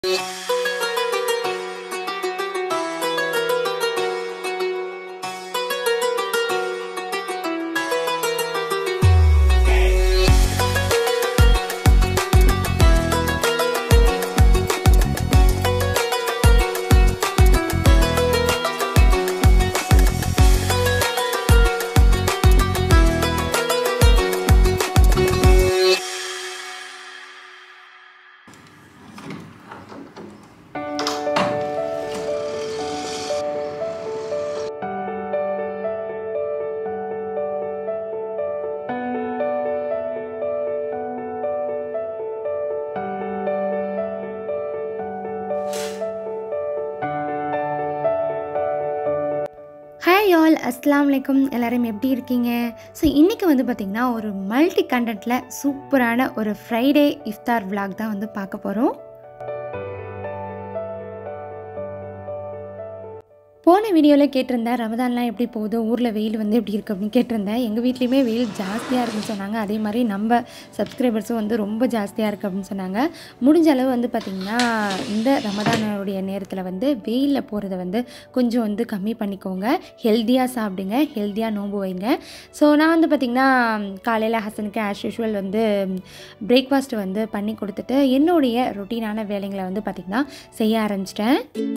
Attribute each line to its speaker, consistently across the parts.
Speaker 1: Hi all அஸ்லாம் வலைக்கும் எல்லாரும் எப்படி இருக்கீங்க ஸோ இன்றைக்கி வந்து பார்த்திங்கன்னா ஒரு மல்டி கண்டென்ட்டில் சூப்பரான ஒரு ஃப்ரைடே இஃப்தார் vlog தான் வந்து பார்க்க போகிறோம் போன வீடியோவில் கேட்டிருந்தேன் ரமதான்லாம் எப்படி போகுது ஊரில் வெயில் வந்து எப்படி இருக்குது அப்படின்னு கேட்டிருந்தேன் எங்கள் வீட்லேயுமே வெயில் ஜாஸ்தியாக இருக்குன்னு சொன்னாங்க அதே மாதிரி நம்ம சப்ஸ்கிரைபர்ஸும் வந்து ரொம்ப ஜாஸ்தியாக இருக்குது அப்படின்னு சொன்னாங்க முடிஞ்ச அளவு வந்து பார்த்திங்கன்னா இந்த ரமதானுடைய நேரத்தில் வந்து வெயிலில் போகிறத வந்து கொஞ்சம் வந்து கம்மி பண்ணிக்கோங்க ஹெல்த்தியாக சாப்பிடுங்க ஹெல்த்தியாக நோன்பு வைங்க ஸோ நான் வந்து பார்த்திங்கன்னா காலையில் ஹசனுக்கு ஆஸ் யூஷுவல் வந்து பிரேக்ஃபாஸ்ட் வந்து பண்ணி கொடுத்துட்டு என்னுடைய ரொட்டீனான வேலைங்களை வந்து பார்த்திங்கன்னா செய்ய ஆரம்பிச்சிட்டேன்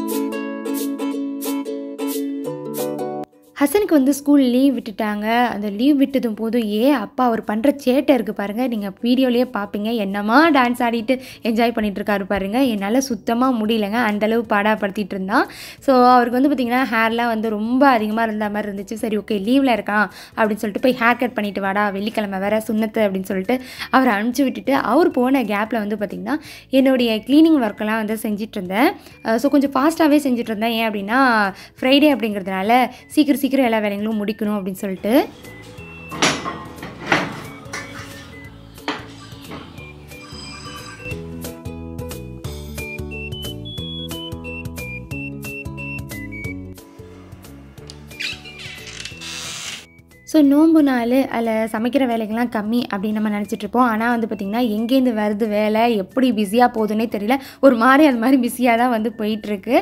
Speaker 1: ஹசனுக்கு வந்து ஸ்கூல் லீவ் விட்டுட்டாங்க அந்த லீவ் விட்டதும் போதும் ஏ அப்பா அவர் பண்ணுற சேட்டை இருக்குது பாருங்கள் நீங்கள் வீடியோலேயே பார்ப்பீங்க என்னமா டான்ஸ் ஆடிட்டு என்ஜாய் பண்ணிட்டு இருக்காரு பாருங்க என்னால் சுத்தமாக முடியலங்க அந்தளவு பாடாப்படுத்திட்டு இருந்தான் ஸோ அவருக்கு வந்து பார்த்திங்கன்னா ஹேர்லாம் வந்து ரொம்ப அதிகமாக இருந்த மாதிரி இருந்துச்சு சரி ஓகே லீவில் இருக்கான் அப்படின்னு சொல்லிட்டு போய் ஹேர் கட் பண்ணிட்டு வாடா வெள்ளிக்கிழமை வேற சுண்ணத்து அப்படின்னு சொல்லிட்டு அவரை அனுப்பிச்சி விட்டுட்டு அவர் போன கேப்பில் வந்து பார்த்திங்கன்னா என்னுடைய க்ளீனிங் ஒர்க்கெல்லாம் வந்து செஞ்சிட்டு இருந்தேன் ஸோ கொஞ்சம் ஃபாஸ்ட்டாகவே செஞ்சுட்டு இருந்தேன் ஏன் அப்படின்னா ஃப்ரைடே அப்படிங்கிறதுனால சீக்கிரம் சீக்கிரம் எல்லா வேலைகளும் முடிக்கணும் அப்படின்னு சொல்லிட்டு ஸோ நோன்பு நாள் அதில் சமைக்கிற வேலைகள்லாம் கம்மி அப்படின்னு நம்ம நினச்சிட்டு இருப்போம் ஆனால் வந்து பார்த்திங்கன்னா எங்கேருந்து வருது வேலை எப்படி பிஸியாக போகுதுன்னே தெரியல ஒரு மாதிரி அது மாதிரி பிஸியாக தான் வந்து போயிட்டுருக்கு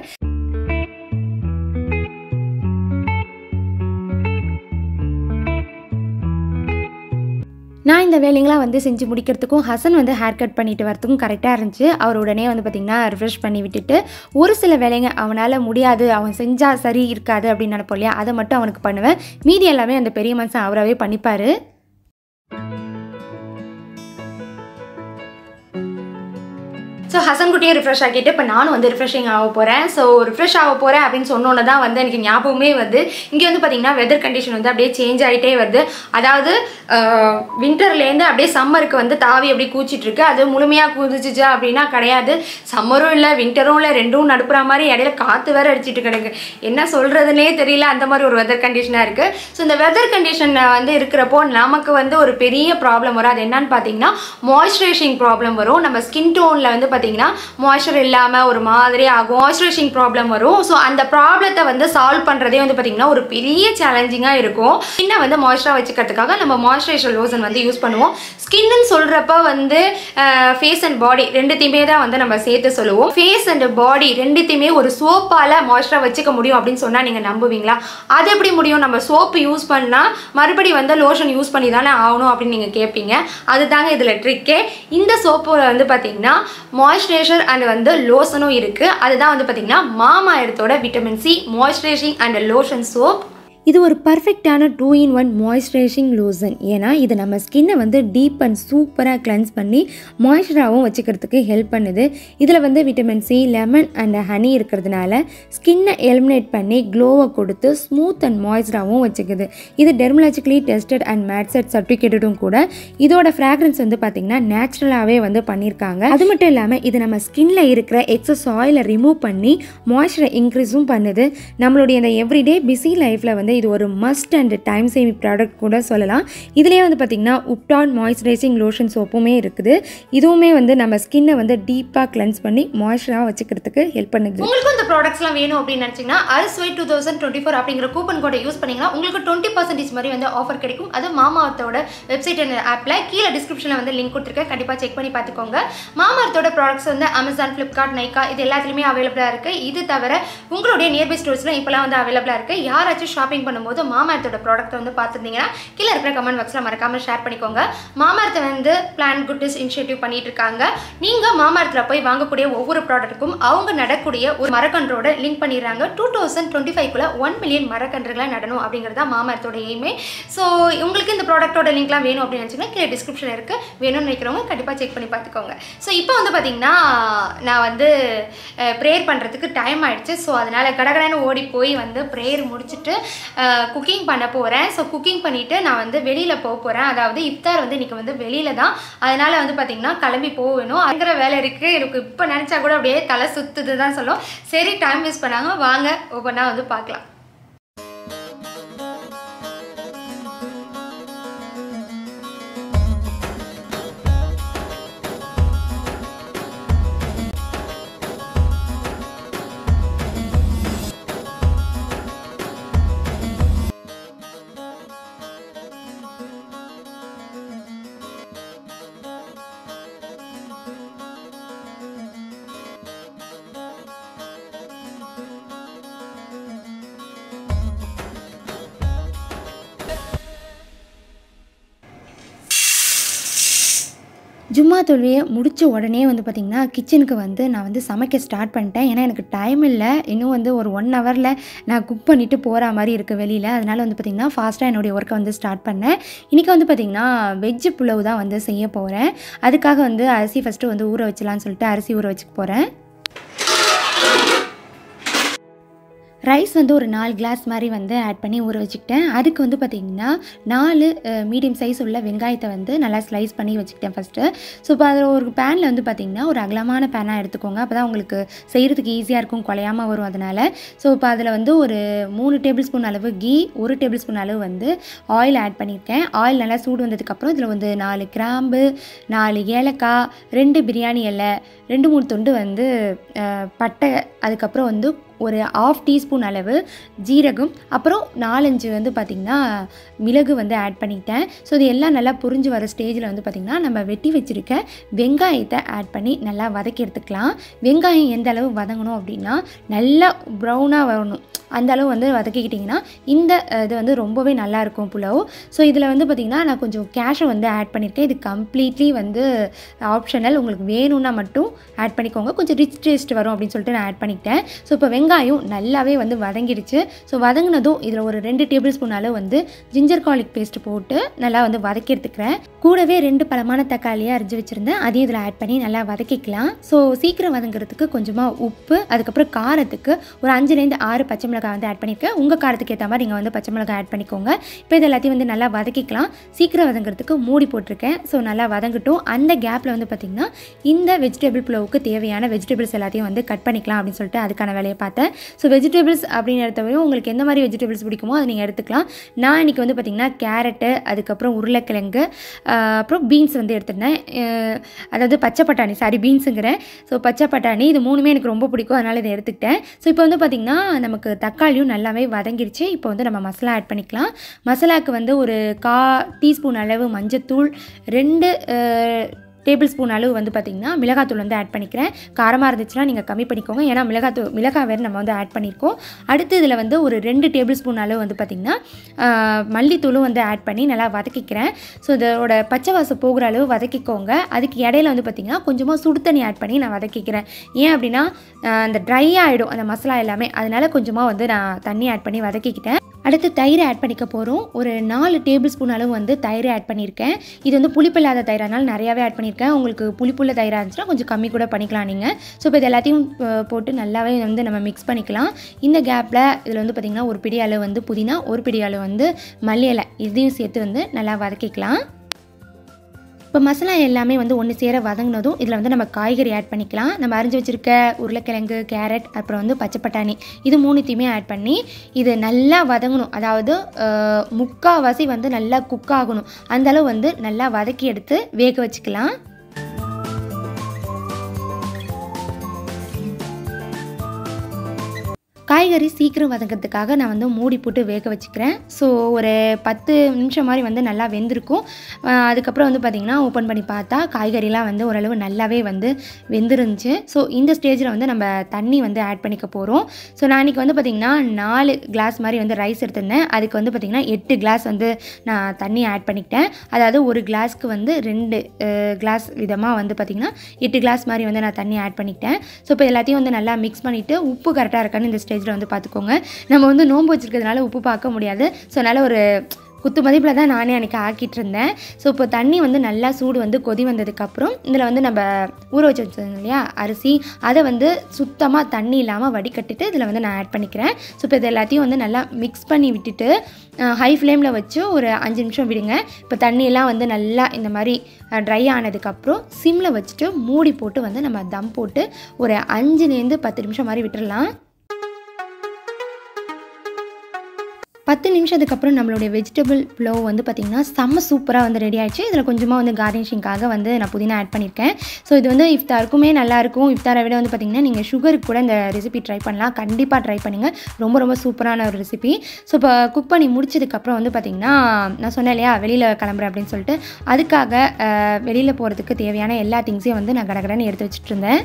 Speaker 1: நான் இந்த வேலைங்களாம் வந்து செஞ்சு முடிக்கிறதுக்கும் ஹசன் வந்து ஹேர் கட் பண்ணிட்டு வரதுக்கும் கரெக்டாக இருந்துச்சு அவர் உடனே வந்து பார்த்திங்கன்னா ரிஃப்ரெஷ் பண்ணி விட்டுட்டு ஒரு சில வேலைங்க அவனால் முடியாது அவன் செஞ்சால் சரி இருக்காது அப்படின்னு நினைப்போம் இல்லையா அதை மட்டும் அவனுக்கு பண்ணுவேன் மீதி எல்லாமே அந்த பெரிய மனுஷன் அவராகவே பண்ணிப்பார் ஸோ ஹசன் குட்டியை ரிஃப்ரெஷ் ஆக்கிட்டு இப்போ நானும் வந்து ரிஃப்ரெஷிங் ஆக போகிறேன் ஸோ ரிஃப்ரெஷ் ஆக போகிறேன் அப்படின்னு சொன்னோன்னே தான் வந்து எனக்கு ஞாபகமே வந்து இங்கே வந்து பார்த்திங்கன்னா வெதர் கண்டிஷன் வந்து அப்படியே சேஞ்ச் ஆகிட்டே வருது அதாவது வின்டர்லேருந்து அப்படியே சம்மருக்கு வந்து தாவி அப்படியே கூச்சிட்டு இருக்கு அது முழுமையாக குதிச்சிச்சு அப்படின்னா கிடையாது சம்மரும் இல்லை வின்டரும் இல்லை ரெண்டும் நடுப்புற மாதிரி இடையில காற்று வேற அடிச்சிட்டு கிடக்கு என்ன சொல்கிறதுனே தெரியல அந்த மாதிரி ஒரு வெதர் கண்டிஷனாக இருக்குது ஸோ இந்த வெதர் கண்டிஷன் வந்து இருக்கிறப்போ நமக்கு வந்து ஒரு பெரிய ப்ராப்ளம் வரும் அது என்னன்னு பார்த்தீங்கன்னா மாய்ஸ்சரைசிங் ப்ராப்ளம் வரும் நம்ம ஸ்கின் டோனில் வந்து பார்த்தீங்கன்னா மாய்ஸ்சர் இல்லாமல் ஒரு மாதிரி ஆகும் மாய்ஸ்சரைசிங் ப்ராப்ளம் வரும் ஸோ அந்த ப்ராப்ளத்தை வந்து சால்வ் பண்ணுறதே வந்து பார்த்தீங்கன்னா ஒரு பெரிய சேலஞ்சிங்காக இருக்கும் ஸ்கின்னை வந்து மாய்ஸ்சராக வச்சுக்கிறதுக்காக நம்ம மாய்ஸ்சரைசர் லோஷன் வந்து யூஸ் பண்ணுவோம் ஸ்கின்னு சொல்கிறப்ப வந்து ஃபேஸ் அண்ட் பாடி ரெண்டுத்தையுமே தான் வந்து நம்ம சேர்த்து சொல்லுவோம் ஃபேஸ் அண்ட் பாடி ரெண்டுத்தையுமே ஒரு சோப்பால் மாய்ஸ்சராக வச்சுக்க முடியும் அப்படின்னு சொன்னால் நீங்கள் நம்புவீங்களா அது எப்படி முடியும் நம்ம சோப்பு யூஸ் பண்ணால் மறுபடியும் வந்து லோஷன் யூஸ் பண்ணி தானே ஆகணும் அப்படின்னு நீங்கள் கேட்பீங்க அதுதாங்க இதில் ட்ரிக்கே இந்த சோப்பில் வந்து பார்த்தீங்கன்னா மாய்ஸ்சரைசர் அண்ட் வந்து லோஷனும் இருக்குது அதுதான் வந்து பார்த்தீங்கன்னா மாமா இடத்தோட vitamin C moisturising and lotion soap இது ஒரு பர்ஃபெக்டான two in one moisturising lotion ஏன்னா இது நம்ம ஸ்கின்னை வந்து டீப் அண்ட் சூப்பராக கிளென்ஸ் பண்ணி மாய்ஸ்சராகவும் வச்சுக்கிறதுக்கு ஹெல்ப் பண்ணுது இதில் வந்து vitamin C lemon and honey இருக்கிறதுனால ஸ்கின்னை எலிமினேட் பண்ணி க்ளோவை கொடுத்து ஸ்மூத் அண்ட் மாய்ஸ்சராகவும் வச்சுக்குது இது டெர்மலாஜிக்கலி டெஸ்டட் அண்ட் மேட்சட் சர்டிஃபிகேட்டடும் கூட இதோட ஃப்ராக்ரன்ஸ் வந்து பார்த்திங்கன்னா நேச்சுரலாகவே வந்து பண்ணியிருக்காங்க அது மட்டும் இல்லாமல் இது நம்ம ஸ்கின்ல இருக்கிற எக்ஸஸ் ஆயிலை ரிமூவ் பண்ணி மாய்ஸ்சரை இன்க்ரீஸும் பண்ணுது நம்மளுடைய இந்த எவ்ரிடே பிஸி லைஃப்பில் வந்து வந்து இது ஒரு must and time saving product கூட சொல்லலாம் இதுலேயே வந்து பார்த்திங்கன்னா உப்டான் மாய்ஸ்சரைசிங் லோஷன் சோப்புமே இருக்குது இதுவுமே வந்து நம்ம ஸ்கின்னை வந்து டீப்பாக கிளென்ஸ் பண்ணி மாய்ஸ்சராக வச்சுக்கிறதுக்கு ஹெல்ப் பண்ணுது
Speaker 2: உங்களுக்கும் இந்த ப்ராடக்ட்ஸ்லாம் வேணும் அப்படின்னு நினச்சிங்கன்னா அரிஸ்வை டூ தௌசண்ட் டுவெண்ட்டி ஃபோர் அப்படிங்கிற கூப்பன் கோடை யூஸ் பண்ணிங்கன்னா உங்களுக்கு டுவெண்ட்டி பர்சன்டேஜ் மாதிரி வந்து ஆஃபர் கிடைக்கும் அது மாமாவத்தோட வெப்சைட் அண்ட் ஆப்பில் கீழே டிஸ்கிரிப்ஷனில் வந்து லிங்க் கொடுத்துருக்கேன் கண்டிப்பாக செக் பண்ணி பார்த்துக்கோங்க மாமாவத்தோட ப்ராடக்ட்ஸ் வந்து அமேசான் ஃப்ளிப்கார்ட் நைக்கா இது எல்லாத்துலேயுமே அவைலபிளாக இருக்குது இது தவிர உங்களுடைய நியர்பை ஸ்டோர்ஸில் இப்போலாம் வந்து அவைலபிளாக இருக்குது யாராச்சும் ஷாப்பிங் பண்ணும்போது மாமார்த்தோட ப்ராடக்ட்டை வந்து பார்த்துருந்தீங்கன்னா கீழே இருக்கிற கமெண்ட் பாக்ஸில் மறக்காமல் ஷேர் பண்ணிக்கோங்க மாமார்த்தை வந்து பிளான் குட்னஸ் இனிஷியேட்டிவ் பண்ணிட்டு இருக்காங்க நீங்கள் மாமார்த்தில் போய் வாங்கக்கூடிய ஒவ்வொரு ப்ராடக்ட்டுக்கும் அவங்க நடக்கூடிய ஒரு மரக்கன்றோட லிங்க் பண்ணிடுறாங்க டூ தௌசண்ட் டுவெண்ட்டி ஃபைவ்க்குள்ள ஒன் மில்லியன் மரக்கன்றுகளை நடணும் அப்படிங்கிறது தான் மாமார்த்தோட எய்மே ஸோ உங்களுக்கு இந்த ப்ராடக்ட்டோட லிங்க்லாம் வேணும் அப்படின்னு நினச்சிங்கன்னா கீழே டிஸ்கிரிப்ஷன் இருக்குது வேணும்னு நினைக்கிறவங்க கண்டிப்பாக செக் பண்ணி பார்த்துக்கோங்க ஸோ இப்போ வந்து பார்த்தீங்கன்னா நான் வந்து ப்ரேயர் பண்ணுறதுக்கு டைம் ஆயிடுச்சு ஸோ அதனால் கடகடன்னு ஓடி போய் வந்து ப்ரேயர் முடிச்சுட்டு குக்கிங் பண்ண போகிறேன் ஸோ குக்கிங் பண்ணிவிட்டு நான் வந்து வெளியில் போக போகிறேன் அதாவது இஃப்தார் வந்து இன்றைக்கி வந்து வெளியில் தான் அதனால் வந்து பார்த்திங்கன்னா கிளம்பி போகணும் அங்கிற வேலை இருக்குது எனக்கு இப்போ நினச்சா கூட அப்படியே தலை சுற்றுது தான் சொல்லும் சரி டைம் வேஸ்ட் பண்ணாங்க வாங்க ஒவ்வொன்றா வந்து பார்க்கலாம்
Speaker 1: ஜும்மா தொழுவியை முடித்த உடனே வந்து பார்த்திங்கன்னா கிச்சனுக்கு வந்து நான் வந்து சமைக்க ஸ்டார்ட் பண்ணிட்டேன் ஏன்னா எனக்கு டைம் இல்லை இன்னும் வந்து ஒரு ஒன் ஹவரில் நான் குக் பண்ணிவிட்டு போகிற மாதிரி இருக்குது வெளியில் அதனால் வந்து பார்த்திங்கன்னா ஃபாஸ்ட்டாக என்னுடைய ஒர்க்கை வந்து ஸ்டார்ட் பண்ணேன் இன்றைக்கி வந்து பார்த்திங்கன்னா வெஜ்ஜு புலவு தான் வந்து செய்ய போகிறேன் அதுக்காக வந்து அரிசி ஃபஸ்ட்டு வந்து ஊற வச்சலான்னு சொல்லிட்டு அரிசி ஊற வச்சுக்க போகிறேன் ரைஸ் வந்து ஒரு நாலு கிளாஸ் மாதிரி வந்து ஆட் பண்ணி ஊற வச்சுக்கிட்டேன் அதுக்கு வந்து பார்த்திங்கன்னா நாலு மீடியம் சைஸ் உள்ள வெங்காயத்தை வந்து நல்லா ஸ்லைஸ் பண்ணி வச்சுக்கிட்டேன் ஃபஸ்ட்டு ஸோ இப்போ அதில் ஒரு பேனில் வந்து பார்த்திங்கன்னா ஒரு அகலமான பேனாக எடுத்துக்கோங்க அப்போ தான் உங்களுக்கு செய்கிறதுக்கு ஈஸியாக இருக்கும் குலையாமல் வரும் அதனால் ஸோ இப்போ அதில் வந்து ஒரு மூணு டேபிள் ஸ்பூன் அளவு கீ ஒரு டேபிள் ஸ்பூன் அளவு வந்து ஆயில் ஆட் பண்ணியிருக்கேன் ஆயில் நல்லா சூடு வந்ததுக்கப்புறம் இதில் வந்து நாலு கிராம்பு நாலு ஏலக்காய் ரெண்டு பிரியாணி இலை ரெண்டு மூணு துண்டு வந்து அஹ், பட்டை அதுக்கப்புறம் வந்து ஒரு ஆஃப் டீஸ்பூன் அளவு ஜீரகம் அப்புறம் நாலஞ்சு வந்து பார்த்திங்கன்னா மிளகு வந்து ஆட் பண்ணிக்கிட்டேன் ஸோ இது எல்லாம் நல்லா புரிஞ்சு வர ஸ்டேஜில் வந்து பார்த்திங்கன்னா நம்ம வெட்டி வச்சுருக்க வெங்காயத்தை ஆட் பண்ணி நல்லா வதக்கி எடுத்துக்கலாம் வெங்காயம் எந்த அளவு வதங்கணும் அப்படின்னா நல்லா ப்ரௌனாக வரணும் அந்த அளவு வந்து வதக்கிக்கிட்டிங்கன்னா இந்த அஹ், இது வந்து ரொம்பவே நல்லா இருக்கும் புலவு ஸோ இதில் வந்து பார்த்திங்கன்னா நான் கொஞ்சம் கேஷை வந்து ஆட் பண்ணியிருக்கேன் இது கம்ப்ளீட்லி வந்து ஆப்ஷனல் உங்களுக்கு வேணும்னா மட்டும் ஆட் பண்ணிக்கோங்க கொஞ்சம் ரிச் டேஸ்ட் வரும் அப்படின்னு சொல்லிட்டு நான் ஆட் பண்ணிக்கிட்டேன் ஸோ இப்போ வெங்காயம் நல்லாவே வந்து வதங்கிடுச்சு ஸோ வதங்கினதும் இதில் ஒரு ரெண்டு டேபிள் ஸ்பூன் அளவு வந்து ஜிஞ்சர் கார்லிக் பேஸ்ட் போட்டு நல்லா வந்து வதக்கி எடுத்துக்கிறேன் கூடவே ரெண்டு பழமான தக்காளியாக அரிஞ்சு வச்சுருந்தேன் அதையும் இதில் ஆட் பண்ணி நல்லா வதக்கிக்கலாம் ஸோ சீக்கிரம் வதங்குறதுக்கு கொஞ்சமாக உப்பு அதுக்கப்புறம் காரத்துக்கு ஒரு அஞ்சுலேருந்து ஆறு பச்சை மிளகாய் வந்து ஆட் பண்ணியிருக்கேன் உங்கள் காரத்துக்கு ஏற்ற மாதிரி நீங்கள் வந்து பச்சை மிளகாய் ஆட் பண்ணிக்கோங்க இப்போ இது எல்லாத்தையும் வந்து நல்லா வதக்கிக்கலாம் சீக்கிரம் வதங்குறதுக்கு மூடி போட்டிருக்கேன் ஸோ நல்லா வதங்கட்டும் அந்த கேப்பில் வந்து பார்த்திங்கன்னா இந்த வெஜிடபிள் புலவுக்கு தேவையான வெஜிடபிள்ஸ் எல்லாத்தையும் வந்து கட் பண்ணிக்கலாம் அப்படின்னு சொல்லிட்டு அதுக்கான வேலையை பார்த்தேன் ஸோ வெஜிடபிள்ஸ் அப்படிங்கிறதவையும் உங்களுக்கு எந்த மாதிரி வெஜிடபிள்ஸ் பிடிக்குமோ அதை நீங்கள் எடுத்துக்கலாம் நான் இன்றைக்கி வந்து பார்த்திங்கன்னா கேரட்டு அதுக்கப்புறம் உருளைக்கிழங்கு ஆஹ், அப்புறம் பீன்ஸ் வந்து எடுத்துருந்தேன் அஹ், அதாவது பச்சை பட்டாணி சாரி பீன்ஸுங்கிறேன் ஸோ பச்சை பட்டாணி இது மூணுமே எனக்கு ரொம்ப பிடிக்கும் அதனால் இதை எடுத்துக்கிட்டேன் ஸோ இப்போ வந்து பார்த்திங்கன்னா நமக்கு தக்காளியும் நல்லாவே வதங்கிருச்சு இப்போ வந்து நம்ம மசாலா ஆட் பண்ணிக்கலாம் மசாலாவுக்கு வந்து ஒரு கா டீஸ்பூன் அளவு மஞ்சத்தூள் ரெண்டு டேபிள் ஸ்பூன் அளவு வந்து பார்த்திங்கன்னா மிளகாத்தூள் வந்து ஆட் பண்ணிக்கிறேன் காரமாக இருந்துச்சுன்னா நீங்கள் கம்மி பண்ணிக்கோங்க ஏன்னா மிளகாத்தூள் மிளகாய் வேறு நம்ம வந்து ஆட் பண்ணியிருக்கோம் அடுத்து இதில் வந்து ஒரு ரெண்டு டேபிள் ஸ்பூன் அளவு வந்து பார்த்திங்கன்னா ஆஹ், மல்லித்தூளும் வந்து ஆட் பண்ணி நல்லா வதக்கிக்கிறேன் ஸோ இதோட பச்சை வாசம் போகிற அளவு வதக்கிக்கோங்க அதுக்கு இடையில வந்து பார்த்திங்கன்னா கொஞ்சமாக சுடு தண்ணி ஆட் பண்ணி நான் வதக்கிக்கிறேன் ஏன் அப்படின்னா ஆஹ், அந்த ட்ரை ஆகிடும் அந்த மசாலா எல்லாமே அதனால கொஞ்சமாக வந்து நான் தண்ணி ஆட் பண்ணி வதக்கிக்கிட்டேன் அடுத்து தயிர் ஆட் பண்ணிக்க போகிறோம் ஒரு நாலு டேபிள் ஸ்பூன் அளவு வந்து தயிர் ஆட் பண்ணியிருக்கேன் இது வந்து புளிப்பில்லாத தயிரானால நிறையாவே ஆட் பண்ணியிருக்கேன் உங்களுக்கு புளிப்புள்ள தயிராக இருந்துச்சுன்னா கொஞ்சம் கம்மி கூட பண்ணிக்கலாம் நீங்கள் ஸோ இப்போ இது எல்லாத்தையும் அஹ், போட்டு நல்லாவே வந்து நம்ம மிக்ஸ் பண்ணிக்கலாம் இந்த கேப்பில் இதில் வந்து பார்த்திங்கன்னா ஒரு பிடி அளவு வந்து புதினா ஒரு பிடி அளவு வந்து மல்லி இலை இதையும் சேர்த்து வந்து நல்லா வதக்கிக்கலாம் இப்போ மசாலா எல்லாமே வந்து ஒன்று சேர வதங்கினதும் இதில் வந்து நம்ம காய்கறி ஆட் பண்ணிக்கலாம் நம்ம அரிஞ்சு வச்சுருக்க உருளைக்கிழங்கு கேரட் அப்புறம் வந்து பச்சை பட்டாணி இது மூணுத்தையுமே ஆட் பண்ணி இது நல்லா வதங்கணும் அதாவது அஹ், முக்காவாசி வந்து நல்லா குக் ஆகணும் அந்த அளவு வந்து நல்லா வதக்கி எடுத்து வேக வச்சுக்கலாம் காய்கறி சீக்கிரம் வதங்கிறதுக்காக நான் வந்து மூடி போட்டு வேக வச்சுக்கிறேன் ஸோ ஒரு பத்து நிமிஷம் மாதிரி வந்து நல்லா வெந்திருக்கும் அஹ் அதுக்கப்புறம் வந்து பார்த்திங்கன்னா ஓப்பன் பண்ணி பார்த்தா காய்கறிலாம் வந்து ஓரளவு நல்லாவே வந்து வெந்துருந்துச்சு ஸோ இந்த ஸ்டேஜில் வந்து நம்ம தண்ணி வந்து ஆட் பண்ணிக்க போகிறோம் ஸோ நான் இன்றைக்கி வந்து பார்த்திங்கன்னா நாலு கிளாஸ் மாதிரி வந்து ரைஸ் எடுத்திருந்தேன் அதுக்கு வந்து பார்த்திங்கன்னா எட்டு கிளாஸ் வந்து நான் தண்ணி ஆட் பண்ணிக்கிட்டேன் அதாவது ஒரு கிளாஸ்க்கு வந்து ரெண்டு கிளாஸ் விதமாக வந்து பார்த்திங்கன்னா எட்டு கிளாஸ் மாதிரி வந்து நான் தண்ணி ஆட் பண்ணிக்கிட்டேன் ஸோ இப்போ எல்லாத்தையும் வந்து நல்லா மிக்ஸ் பண்ணிவிட்டு உப்பு கரெக்டாக இருக்கான்னு இந்த ஸ்டேஜில் வந்து பார்த்துக்கோங்க நம்ம வந்து நோன்பு வச்சிருக்கிறதுனால உப்பு பார்க்க முடியாது ஸோ அதனால் ஒரு குத்து மதிப்பில் தான் நானே அன்றைக்கி ஆக்கிட்டு இருந்தேன் ஸோ இப்போ தண்ணி வந்து நல்லா சூடு வந்து கொதி வந்ததுக்கப்புறம் இதில் வந்து நம்ம ஊற வச்சு வச்சோம் இல்லையா அரிசி அதை வந்து சுத்தமாக தண்ணி இல்லாமல் வடிகட்டிட்டு இதில் வந்து நான் ஆட் பண்ணிக்கிறேன் ஸோ இப்போ இது எல்லாத்தையும் வந்து நல்லா மிக்ஸ் பண்ணி விட்டுட்டு ஹை ஃப்ளேமில் வச்சு ஒரு அஞ்சு நிமிஷம் விடுங்க இப்போ தண்ணியெல்லாம் வந்து நல்லா இந்த மாதிரி ட்ரை ஆனதுக்கப்புறம் சிம்மில் வச்சுட்டு மூடி போட்டு வந்து நம்ம தம் போட்டு ஒரு அஞ்சுலேருந்து பத்து நிமிஷம் மாதிரி விட்டுறலாம் பத்து நிமிஷத்துக்கு அப்புறம் நம்மளுடைய வெஜிடபிள் ப்ளோ வந்து பார்த்திங்கன்னா செம்ம சூப்பராக வந்து ரெடி ஆயிடுச்சு இதில் கொஞ்சமாக வந்து கார்னிஷிங்காக வந்து நான் புதினா ஆட் பண்ணியிருக்கேன் ஸோ இது வந்து இஃப்தாருக்குமே நல்லாயிருக்கும் இஃப்தாரை விட வந்து பார்த்திங்கன்னா நீங்கள் சுகருக்கு கூட இந்த ரெசிபி ட்ரை பண்ணலாம் கண்டிப்பாக ட்ரை பண்ணுங்கள் ரொம்ப ரொம்ப சூப்பரான ஒரு ரெசிபி ஸோ இப்போ குக் பண்ணி முடிச்சதுக்கப்புறம் வந்து பார்த்திங்கன்னா நான் சொன்னேன் இல்லையா வெளியில் கிளம்புறேன் அப்படின்னு சொல்லிட்டு அதுக்காக வெளியில் போகிறதுக்கு தேவையான எல்லா திங்ஸையும் வந்து நான் கடகடன்னு எடுத்து வச்சுட்டு இருந்தேன்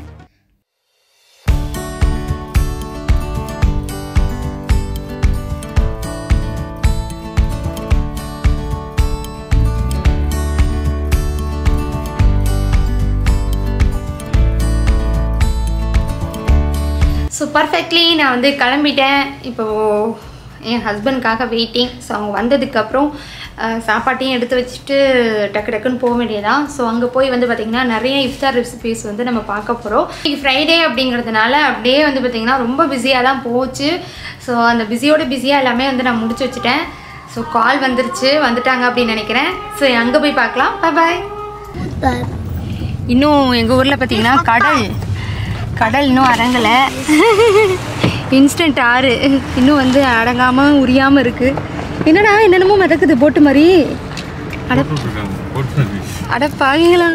Speaker 2: ஸோ பர்ஃபெக்ட்லி நான் வந்து கிளம்பிட்டேன் இப்போது என் ஹஸ்பண்ட்காக வெயிட்டிங் ஸோ அவங்க வந்ததுக்கப்புறம் அஹ், சாப்பாட்டையும் எடுத்து வச்சுட்டு டக்கு டக்குன்னு போக வேண்டியதான் ஸோ அங்கே போய் வந்து பார்த்திங்கன்னா நிறைய இஃப்தார் ரெசிபிஸ் வந்து நம்ம பார்க்க போகிறோம் இன்னைக்கு ஃப்ரைடே அப்படிங்கிறதுனால அப்படியே வந்து பார்த்திங்கன்னா ரொம்ப பிஸியாக தான் போச்சு ஸோ அந்த பிஸியோட பிஸியாக எல்லாமே வந்து நான் முடிச்சு வச்சுட்டேன் ஸோ கால் வந்துருச்சு வந்துட்டாங்க அப்படின்னு நினைக்கிறேன் ஸோ அங்கே போய் பார்க்கலாம் பாய் இன்னும் எங்கள் ஊரில் பார்த்தீங்கன்னா கடல் கடல் இன்னும் அடங்கலை இன்ஸ்டன்ட் ஆறு இன்னும் வந்து அடங்காமல் உரியாமல் இருக்குது என்னடா என்னென்னமோ மிதக்குது போட்டு மாதிரி அட அட பாவீங்களா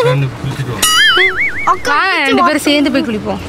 Speaker 2: வா, ரெண்டு பேரும் சேர்ந்து போய் குளிப்போம்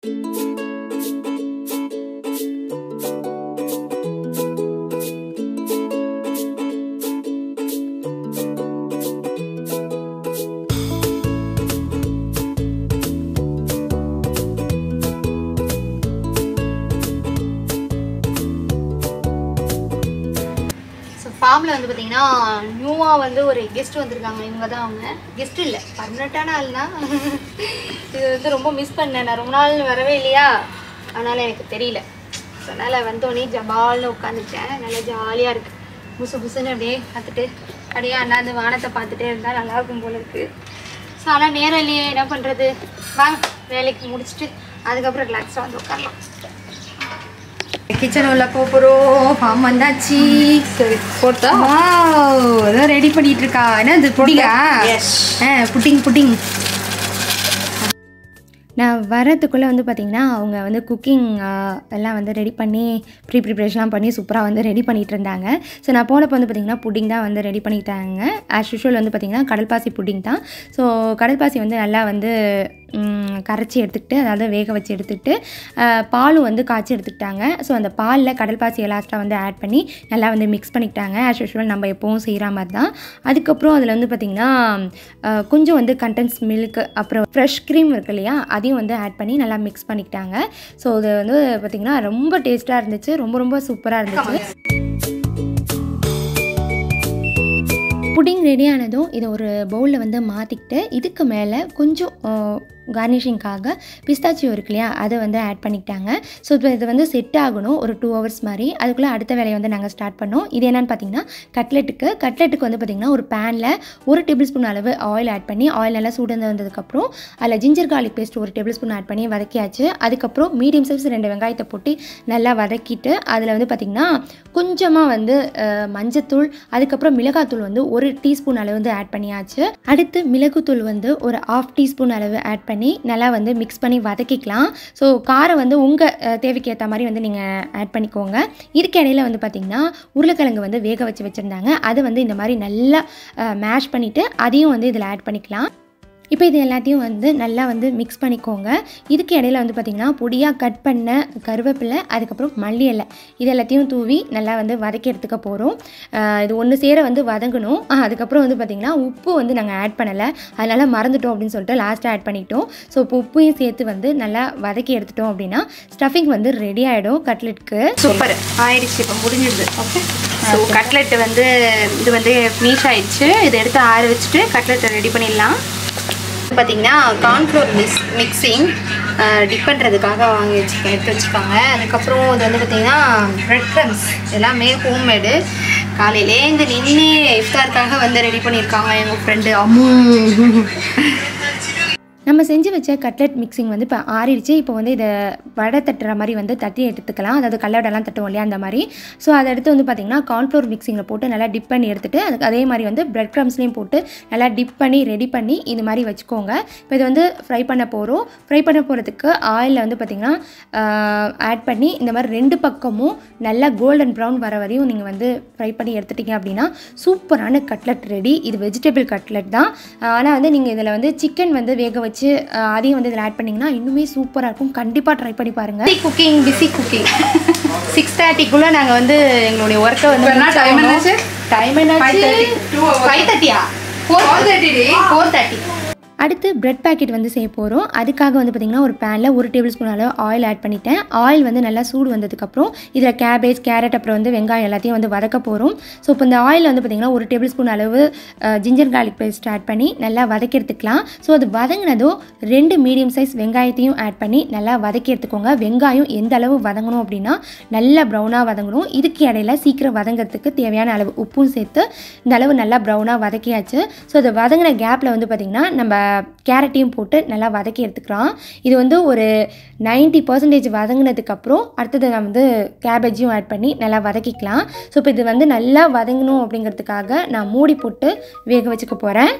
Speaker 2: ஸோ ஃபார்மில் வந்து பார்த்தீங்கன்னா நியூவாக வந்து ஒரு கெஸ்ட் வந்திருக்காங்க இவங்க தான் அவங்க கெஸ்ட் இல்லை பர்மனெண்ட்டான ஆள்னா இது வந்து ரொம்ப மிஸ் பண்ணேன் நான் ரொம்ப நாள் வரவே இல்லையா அதனால் எனக்கு தெரியல ஸோ அதனால் வந்தோடனே ஜபால்னு உட்காந்துட்டேன் நல்லா ஜாலியாக இருக்குது புசு புசுன்னு அப்படியே பார்த்துட்டு அப்படியே அண்ணாந்து வானத்தை பார்த்துட்டே இருந்தால் நல்லா இருக்கும் போல இருக்குது ஸோ ஆனால் நேரம் இல்லையே என்ன பண்ணுறது வாங்க வேலைக்கு முடிச்சுட்டு அதுக்கப்புறம் ரிலாக்ஸாக வந்து உட்காரலாம் கிச்சன் உள்ள போகிறோம் ஃபார்ம் வந்தாச்சு
Speaker 1: சரி போட்டா
Speaker 2: ஏதோ ரெடி பண்ணிட்டு இருக்கா என்ன இது புட்டிங்கா ஆ புட்டிங் புட்டிங்
Speaker 1: நான் வரதுக்குள்ளே வந்து பார்த்திங்கன்னா அவங்க வந்து குக்கிங் எல்லாம் வந்து ரெடி பண்ணி ப்ரீ ப்ரிப்ரேஷன்லாம் பண்ணி சூப்பராக வந்து ரெடி பண்ணிகிட்டு இருந்தாங்க ஸோ நான் போனப்போ வந்து பார்த்திங்கன்னா புட்டிங் தான் வந்து ரெடி பண்ணிட்டாங்க ஆஸ் யூஷுவல் வந்து பார்த்திங்கன்னா கடல்பாசி புட்டிங் தான் ஸோ கடல்பாசி வந்து நல்லா வந்து ம், கரைச்சி எடுத்துக்கிட்டு அதாவது வேக வச்சு எடுத்துக்கிட்டு அஹ், பாலும் வந்து காய்ச்சி எடுத்துக்கிட்டாங்க ஸோ அந்த பாலில் கடல்பாசியை லாஸ்ட்டாக வந்து ஆட் பண்ணி நல்லா வந்து மிக்ஸ் பண்ணிக்கிட்டாங்க ஆஸ் யூஷுவல் நம்ம எப்போவும் செய்கிற மாதிரி தான் அதுக்கப்புறம் அதில் வந்து பார்த்திங்கன்னா அஹ், கொஞ்சம் வந்து கண்டென்ஸ் மில்க் அப்புறம் ஃப்ரெஷ் க்ரீம் இருக்கு இல்லையா அதையும் வந்து ஆட் பண்ணி நல்லா மிக்ஸ் பண்ணிக்கிட்டாங்க ஸோ இது வந்து பார்த்திங்கன்னா ரொம்ப டேஸ்ட்டாக இருந்துச்சு ரொம்ப ரொம்ப சூப்பராக இருந்துச்சு புட்டிங் ரெடி ஆனதும் இதை ஒரு பவுலில் வந்து மாற்றிக்கிட்டு இதுக்கு மேலே கொஞ்சம் கார்னிஷிங்காக பிஸ்தாச்சியோ இருக்கு இல்லையா அதை வந்து ஆட் பண்ணிக்கிட்டாங்க ஸோ இப்போ இது வந்து செட் ஆகணும் ஒரு டூ ஹவர்ஸ் மாதிரி அதுக்குள்ளே அடுத்த வேலையை வந்து நாங்கள் ஸ்டார்ட் பண்ணோம் இது என்னென்னு பார்த்தீங்கன்னா கட்லெட்டுக்கு கட்லெட்டுக்கு வந்து பார்த்திங்கன்னா ஒரு பேனில் ஒரு டேபிள் ஸ்பூன் அளவு ஆயில் ஆட் பண்ணி ஆயில் நல்லா சூடு வந்ததுக்கப்புறம் அதில் ஜிஞ்சர் garlic பேஸ்ட் ஒரு டேபிள் ஸ்பூன் ஆட் பண்ணி வதக்கியாச்சு அதுக்கப்புறம் மீடியம் சைஸ் ரெண்டு வெங்காயத்தை போட்டு நல்லா வதக்கிட்டு அதில் வந்து பார்த்திங்கன்னா கொஞ்சமாக வந்து அஹ், மஞ்சத்தூள் அதுக்கப்புறம் மிளகாத்தூள் வந்து ஒரு டீஸ்பூன் அளவு வந்து ஆட் பண்ணியாச்சு அடுத்து மிளகுத்தூள் வந்து ஒரு ஆஃப் டீஸ்பூன் அளவு ஆட் பண்ணி நல்லா வந்து மிக்ஸ் பண்ணி வதக்கிக்கலாம் ஸோ காரம் வந்து உங்கள் தேவைக்கு ஏற்ற மாதிரி வந்து நீங்கள் ஆட் பண்ணிக்கோங்க இதுக்கு இடையில வந்து பார்த்திங்கன்னா உருளைக்கிழங்கு வந்து வேக வச்சு வச்சுருந்தாங்க அதை வந்து இந்த மாதிரி நல்லா மேஷ் பண்ணிவிட்டு அதையும் வந்து இதில் ஆட் பண்ணிக்கலாம் இப்போ இது எல்லாத்தையும் வந்து நல்லா வந்து மிக்ஸ் பண்ணிக்கோங்க இதுக்கு இடையில வந்து பார்த்திங்கன்னா பொடியாக கட் பண்ண கருவேப்பிலை அதுக்கப்புறம் மல்லி இலை இது எல்லாத்தையும் தூவி நல்லா வந்து வதக்கி எடுத்துக்க போகிறோம் இது ஒன்று சேர வந்து வதங்கணும் ஆஹ், அதுக்கப்புறம் வந்து பார்த்திங்கன்னா உப்பு வந்து நாங்கள் ஆட் பண்ணலை அதனால் மறந்துட்டோம் அப்படின்னு சொல்லிட்டு லாஸ்ட்டாக ஆட் பண்ணிட்டோம் ஸோ இப்போ உப்பையும் சேர்த்து வந்து நல்லா வதக்கி எடுத்துட்டோம் அப்படின்னா ஸ்டஃபிங் வந்து ரெடி ஆகிடும் கட்லெட்க்கு
Speaker 2: சூப்பர் ஆயிடுச்சு இப்போ முடிஞ்சிடுது ஓகே ஸோ கட்லெட் வந்து இது வந்து ஃபினிஷ் ஆயிடுச்சு இதை எடுத்து ஆற வச்சுட்டு கட்லெட்டை ரெடி பண்ணிடலாம் பார்த்தீங்கன்னா கார்ன்ஃப்ளோர் மிக்ஸ் மிக்சிங் டிப் பண்ணுறதுக்காக வாங்கி வச்சுருக்கேன் எடுத்து வச்சுருக்காங்க அதுக்கப்புறம் இது வந்து பார்த்தீங்கன்னா ப்ரெட் க்ரம்ஸ் எல்லாமே ஹோம்மேடு காலையிலே இங்கே நின்று இஃப்தாருக்காக வந்து ரெடி பண்ணியிருக்காங்க எங்கள் ஃப்ரெண்டு அம்மு
Speaker 1: நம்ம செஞ்சு வச்ச கட்லெட் மிக்சிங் வந்து இப்போ ஆறிடுச்சு இப்போ வந்து இதை வடை தட்டுற மாதிரி வந்து தட்டி எடுத்துக்கலாம் அதாவது கல்லடெல்லாம் தட்டுவோம் இல்லையா அந்த மாதிரி ஸோ அதை எடுத்து வந்து பார்த்திங்கன்னா கார்ன்ஃப்ளோர் மிக்சிங்கில் போட்டு நல்லா டிப் பண்ணி எடுத்துட்டு அதுக்கு அதே மாதிரி வந்து பிரெட் க்ரம்ஸ்லேயும் போட்டு நல்லா டிப் பண்ணி ரெடி பண்ணி இது மாதிரி வச்சுக்கோங்க இப்போ இது வந்து ஃப்ரை பண்ண போகிறோம் ஃப்ரை பண்ண போகிறதுக்கு ஆயிலில் வந்து பார்த்திங்கன்னா ஆட் பண்ணி இந்த மாதிரி ரெண்டு பக்கமும் நல்லா கோல்டன் ப்ரௌன் வர வரையும் நீங்கள் வந்து ஃப்ரை பண்ணி எடுத்துட்டீங்க அப்படின்னா சூப்பரான கட்லெட் ரெடி இது வெஜிடபிள் கட்லெட் தான் ஆனால் வந்து நீங்கள் இதில் வந்து சிக்கன் வந்து வேக வச்சு அஹ், அதையும் வந்து இதில் ஆட் பண்ணிங்கன்னா இன்னுமே சூப்பராக இருக்கும் கண்டிப்பாக ட்ரை பண்ணி பாருங்கள்
Speaker 2: busy cooking busy cooking six தேர்ட்டிக்குள்ளே நாங்கள் வந்து எங்களுடைய ஒர்க்கை வந்து
Speaker 3: இப்ப என்ன time என்னாச்சு?
Speaker 2: டைம் என்னாச்சு
Speaker 3: 5:30. Two hours.
Speaker 2: ஃபைவ் தேர்ட்டியா ஃபோர்
Speaker 3: Four thirty டி.
Speaker 2: ஃபோர் தேர்ட்டி
Speaker 1: அடுத்து பிரெட் பேக்கெட் வந்து செய்ய போகிறோம் அதுக்காக வந்து பார்த்திங்கன்னா ஒரு பேனில் ஒரு டேபிள் ஸ்பூன் அளவு ஆயில் ஆட் பண்ணிட்டேன் ஆயில் வந்து நல்லா சூடு வந்ததுக்கப்புறம் இதில் கேபேஜ் கேரட் அப்புறம் வந்து வெங்காயம் எல்லாத்தையும் வந்து வதக்க போகிறோம் ஸோ இப்போ இந்த ஆயில் வந்து பார்த்திங்கன்னா ஒரு டேபிள் ஸ்பூன் அளவு ஜிஞ்சர் garlic பேஸ்ட் ஆட் பண்ணி நல்லா வதக்கி எடுத்துக்கலாம் ஸோ அது வதங்கினதும் ரெண்டு மீடியம் சைஸ் வெங்காயத்தையும் ஆட் பண்ணி நல்லா வதக்கி எடுத்துக்கோங்க வெங்காயம் எந்த அளவு வதங்கணும் அப்படின்னா நல்லா ப்ரௌனாக வதங்கணும் இதுக்கு இடையில சீக்கிரம் வதங்கிறதுக்கு தேவையான அளவு உப்பும் சேர்த்து இந்த அளவு நல்லா ப்ரௌனாக வதக்கியாச்சு ஸோ அது வதங்கின கேப்பில் வந்து பார்த்திங்கன்னா நம்ம கேரட்டையும் போட்டு நல்லா வதக்கி எடுத்துக்கலாம் இது வந்து ஒரு 90% பர்சன்டேஜ் வதங்கினதுக்கப்புறம் அடுத்தது நான் வந்து கேபேஜையும் ஆட் பண்ணி நல்லா வதக்கிக்கலாம் ஸோ இப்போ இது வந்து நல்லா வதங்கணும் அப்படிங்கிறதுக்காக நான் மூடி போட்டு வேக வச்சுக்க போகிறேன்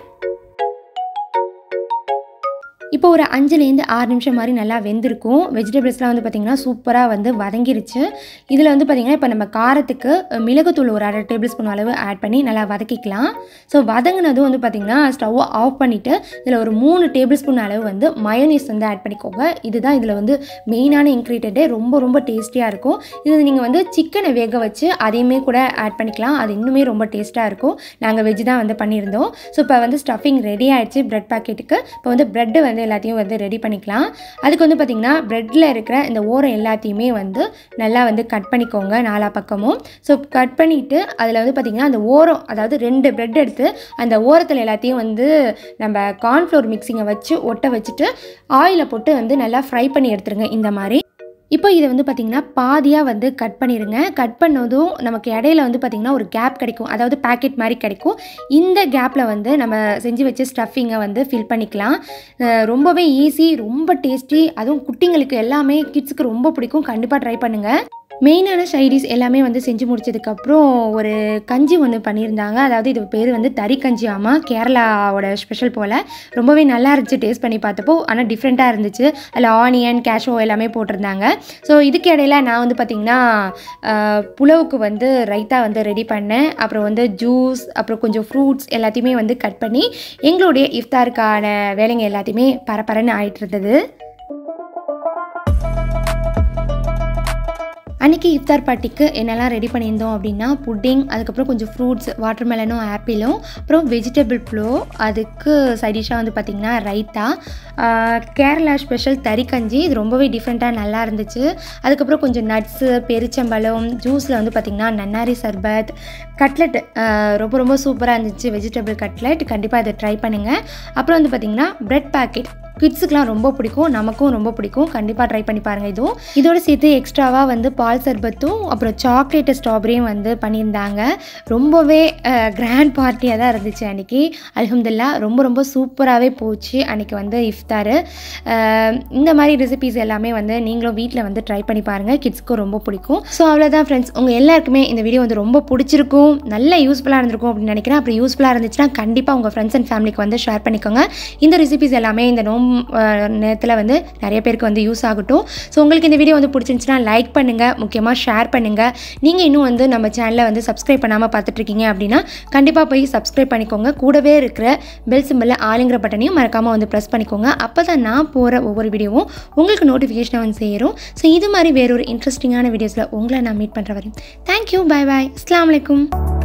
Speaker 1: இப்போ ஒரு அஞ்சுலேருந்து ஆறு நிமிஷம் மாதிரி நல்லா வெந்திருக்கும் வெஜிடபிள்ஸ்லாம் வந்து பார்த்திங்கன்னா சூப்பராக வந்து வதங்கிருச்சு இதில் வந்து பார்த்திங்கன்னா இப்போ நம்ம காரத்துக்கு அஹ், மிளகுத்தூள் ஒரு அரை டேபிள் ஸ்பூன் அளவு ஆட் பண்ணி நல்லா வதக்கிக்கலாம் ஸோ வதங்கினதும் வந்து பார்த்திங்கன்னா ஸ்டவ்வை ஆஃப் பண்ணிவிட்டு இதில் ஒரு மூணு டேபிள் ஸ்பூன் அளவு வந்து மயோனீஸ் வந்து ஆட் பண்ணிக்கோங்க இதுதான் இதில் வந்து மெயினான இன்க்ரீடியண்ட்டே ரொம்ப ரொம்ப டேஸ்டியாக இருக்கும் இது நீங்கள் வந்து சிக்கனை வேக வச்சு அதையுமே கூட ஆட் பண்ணிக்கலாம் அது இன்னுமே ரொம்ப டேஸ்ட்டாக இருக்கும் நாங்கள் வெஜ் தான் வந்து பண்ணியிருந்தோம் ஸோ இப்போ வந்து ஸ்டஃபிங் ரெடி ஆயிடுச்சு பிரெட் பாக்கெட்டுக்கு இப்போ வந்து ப்ரெட்டு வந்து எல்லாத்தையும் வந்து ரெடி பண்ணிக்கலாம் அதுக்கு வந்து பார்த்திங்கன்னா ப்ரெட்டில் இருக்கிற இந்த ஓரம் எல்லாத்தையுமே வந்து நல்லா வந்து கட் பண்ணிக்கோங்க நாலா பக்கமும் ஸோ கட் பண்ணிவிட்டு அதில் வந்து பார்த்திங்கன்னா அந்த ஓரம் அதாவது ரெண்டு ப்ரெட் எடுத்து அந்த ஓரத்தில் எல்லாத்தையும் வந்து நம்ம கார்ன்ஃப்ளோர் மிக்சிங்கை வச்சு ஒட்ட வச்சுட்டு ஆயிலை போட்டு வந்து நல்லா ஃப்ரை பண்ணி எடுத்துருங்க இந்த மாதிரி இப்போ இதை வந்து பார்த்திங்கன்னா பாதியாக வந்து கட் பண்ணிடுங்க கட் பண்ணதும் நமக்கு இடையில வந்து பார்த்திங்கன்னா ஒரு கேப் கிடைக்கும் அதாவது பேக்கெட் மாதிரி கிடைக்கும் இந்த கேப்பில் வந்து நம்ம செஞ்சு வச்ச ஸ்டஃபிங்கை வந்து ஃபில் பண்ணிக்கலாம் அஹ் ரொம்பவே ஈஸி ரொம்ப டேஸ்டி அதுவும் குட்டிங்களுக்கு எல்லாமே கிட்ஸுக்கு ரொம்ப பிடிக்கும் கண்டிப்பாக ட்ரை பண்ணுங்கள் மெயினான சைடிஸ் எல்லாமே வந்து செஞ்சு முடிச்சதுக்கப்புறம் ஒரு கஞ்சி ஒன்று பண்ணியிருந்தாங்க அதாவது இது பேர் வந்து தறி கஞ்சி ஆமாம் கேரளாவோட ஸ்பெஷல் போல் ரொம்பவே நல்லா இருந்துச்சு டேஸ்ட் பண்ணி பார்த்தப்போ ஆனால் டிஃப்ரெண்ட்டாக இருந்துச்சு அதில் ஆனியன் கேஷோ எல்லாமே போட்டிருந்தாங்க ஸோ இதுக்கு இடையில நான் வந்து பார்த்திங்கன்னா ஆஹ், புலவுக்கு வந்து ரைத்தா வந்து ரெடி பண்ணேன் அப்புறம் வந்து ஜூஸ் அப்புறம் கொஞ்சம் ஃப்ரூட்ஸ் எல்லாத்தையுமே வந்து கட் பண்ணி எங்களுடைய இஃப்தாருக்கான வேலைங்க எல்லாத்தையுமே பரபரன்னு ஆயிட்டு இருந்தது அன்றைக்கி இஃப்தார் பார்ட்டிக்கு என்னெல்லாம் ரெடி பண்ணியிருந்தோம் அப்படின்னா புட்டிங் அதுக்கப்புறம் கொஞ்சம் ஃப்ரூட்ஸ் வாட்டர்மெலனும் ஆப்பிளும் அப்புறம் வெஜிடபிள் ப்ளோ அதுக்கு சைடிஷாக வந்து பார்த்திங்கன்னா ரைத்தா ஆஹ் கேரளா ஸ்பெஷல் தறி கஞ்சி இது ரொம்பவே டிஃப்ரெண்ட்டாக நல்லா இருந்துச்சு அதுக்கப்புறம் கொஞ்சம் நட்ஸு பெரிச்சம்பழம் ஜூஸில் வந்து பார்த்திங்கன்னா நன்னாரி சர்பத் கட்லெட் ரொம்ப ரொம்ப சூப்பராக இருந்துச்சு வெஜிடபிள் கட்லெட் கண்டிப்பாக இதை ட்ரை பண்ணுங்கள் அப்புறம் வந்து பார்த்திங்கன்னா பிரெட் பாக்கெட் கிட்ஸுக்குலாம் ரொம்ப பிடிக்கும் நமக்கும் ரொம்ப பிடிக்கும் கண்டிப்பாக ட்ரை பண்ணி பாருங்கள் இதுவும் இதோட சேர்த்து எக்ஸ்ட்ராவாக வந்து பால் சர்பத்தும் அப்புறம் சாக்லேட்டு ஸ்ட்ராபெரியும் வந்து பண்ணியிருந்தாங்க ரொம்பவே கிராண்ட் பார்ட்டியாக தான் இருந்துச்சு அன்றைக்கி அல்ஹம்துல்லா ரொம்ப ரொம்ப சூப்பராகவே போச்சு அன்றைக்கி வந்து இஃப்தாரு அஹ், இந்த மாதிரி ரெசிபிஸ் எல்லாமே வந்து நீங்களும் வீட்டில் வந்து ட்ரை பண்ணி பாருங்கள் கிட்ஸ்க்கும் ரொம்ப பிடிக்கும் ஸோ அவ்வளோதான் ஃப்ரெண்ட்ஸ் உங்கள் எல்லாருக்குமே இந்த வீடியோ வந்து ரொம்ப பிடிச்சிருக்கும் நல்ல யூஸ்ஃபுல்லாக இருந்திருக்கும் அப்படின்னு நினைக்கிறேன் அப்படி யூஸ்ஃபுல்லாக இருந்துச்சுன்னா கண்டிப்பாக உங்கள் ஃப்ரெண்ட்ஸ் அண்ட் ஃபேமிலிக்கு வந்து ஷேர் பண்ணிக்கோங்க இந்த ரெசிபிஸ் எல்லாமே இந்த நோம் நேரத்தில் வந்து நிறைய பேருக்கு வந்து யூஸ் ஆகட்டும் ஸோ உங்களுக்கு இந்த வீடியோ வந்து பிடிச்சிருந்துச்சுன்னா லைக் பண்ணுங்கள் முக்கியமாக ஷேர் பண்ணுங்கள் நீங்கள் இன்னும் வந்து நம்ம சேனலை வந்து சப்ஸ்கிரைப் பண்ணாமல் பார்த்துட்ருக்கீங்க அப்படின்னா கண்டிப்பாக போய் சப்ஸ்கிரைப் பண்ணிக்கோங்க கூடவே இருக்கிற பெல் சிம்பிளில் ஆளுங்கிற பட்டனையும் மறக்காமல் வந்து ப்ரெஸ் பண்ணிக்கோங்க அப்போ தான் நான் போகிற ஒவ்வொரு வீடியோவும் உங்களுக்கு நோட்டிஃபிகேஷனாக வந்து சேரும் ஸோ இது மாதிரி வேறொரு இன்ட்ரெஸ்டிங்கான வீடியோஸில் உங்களை நான் மீட் பண்ணுற வரையும் தேங்க்யூ பை பாய் அஸ்லாம் வலைக்கும்